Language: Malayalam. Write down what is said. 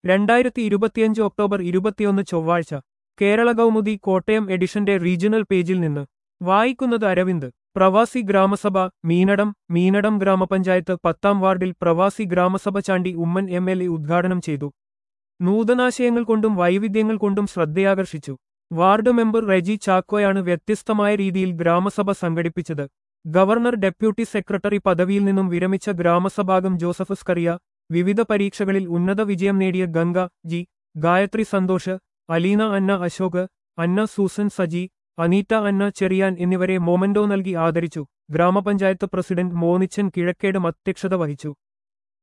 രണ്ടായിരത്തി ഇരുപത്തിയഞ്ച് ഒക്ടോബർ ഇരുപത്തിയൊന്ന് ചൊവ്വാഴ്ച കേരള കൗമുദി കോട്ടയം എഡിഷന്റെ റീജിയണൽ പേജിൽ നിന്ന് വായിക്കുന്നത് അരവിന്ദ് പ്രവാസി ഗ്രാമസഭ മീനടം മീനടം ഗ്രാമപഞ്ചായത്ത് പത്താം വാർഡിൽ പ്രവാസി ഗ്രാമസഭ Chandy Oommen M L A ഉദ്ഘാടനം ചെയ്തു നൂതനാശയങ്ങൾ കൊണ്ടും വൈവിധ്യങ്ങൾ കൊണ്ടും ശ്രദ്ധയാകർഷിച്ചു വാർഡ് മെമ്പർ റെജി ചാക്കോയാണ് വ്യത്യസ്തമായ രീതിയിൽ ഗ്രാമസഭ സംഘടിപ്പിച്ചത് ഗവർണർ ഡെപ്യൂട്ടി സെക്രട്ടറി പദവിയിൽ നിന്നും വിരമിച്ച ഗ്രാമസഭാംഗം ജോസഫ് സ്കറിയ വിവിധ പരീക്ഷകളിൽ ഉന്നത വിജയം നേടിയ Ganga G Gayathri Santhosh Aleena Anna Ashok Anna Susan Saji Aneetta Anna Cherian എന്നിവരെ മൊമന്റോ നൽകി ആദരിച്ചു ഗ്രാമപഞ്ചായത്ത് പ്രസിഡന്റ് മോനിച്ചൻ കിഴക്കേട് അധ്യക്ഷത വഹിച്ചു